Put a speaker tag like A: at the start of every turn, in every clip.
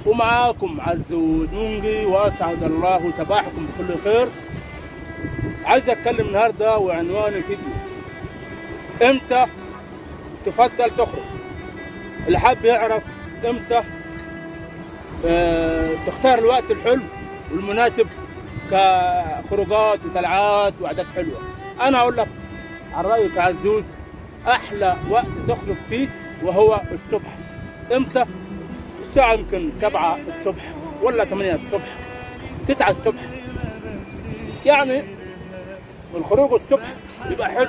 A: ومعاكم عز ودونجي واسعد الله صباحكم بكل خير عايز اتكلم النهارده وعنوان الفيديو امتى تفضل تخرج اللي حاب يعرف امتى اه تختار الوقت الحلو والمناسب كخروجات وطلعات وعادات حلوه انا اقول لك عن رايي كعزوز احلى وقت تخرج فيه وهو الصبح امتى الساعة يمكن 7 الصبح ولا 8 الصبح 9 الصبح يعني الخروج الصبح بيبقى حلو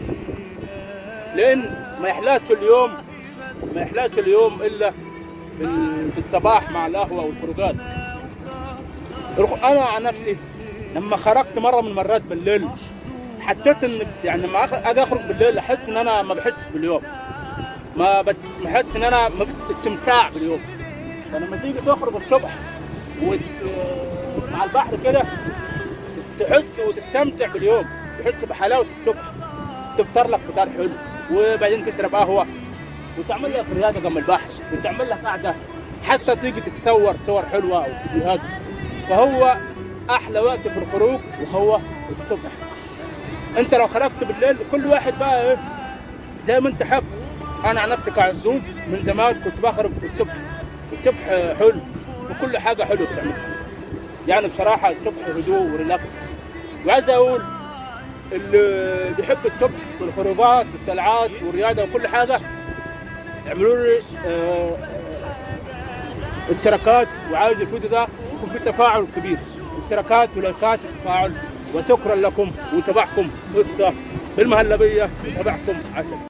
A: لأن ما يحلاش اليوم ما يحلاش اليوم إلا في الصباح مع القهوة والخروجات أنا عن نفسي لما خرجت مرة من المرات بالليل حسيت إن يعني لما أجي أخرج بالليل أحس إن أنا ما بحسش باليوم ما بحس إن أنا ما استمتاع باليوم فلما تيجي تخرج الصبح وت... مع البحر كده تحس وتستمتع باليوم تحس بحلاوه الصبح تفطر لك فطار حلو وبعدين تشرب قهوه وتعمل لك رياضه جنب البحر وتعمل لك قعده حتى تيجي تتصور صور حلوه وفيديوهات فهو احلى وقت في الخروج وهو الصبح انت لو خرجت بالليل كل واحد بقى ايه زي ما انت حب انا عن نفسي كعزوز من زمان كنت بخرج الصبح الصبح حلو وكل حاجة حلوة بتعملها يعني بصراحة الصبح هدوء وريلاكس وعايز أقول اللي بيحب الصبح في الخروجات والطلعات والرياضة وكل حاجة اعملوا لي اه اشتراكات وعايز الفيديو ده يكون فيه تفاعل كبير اشتراكات ولايكات وتفاعل وشكرا لكم وتابعكم بالمهلبية تابعكم عسل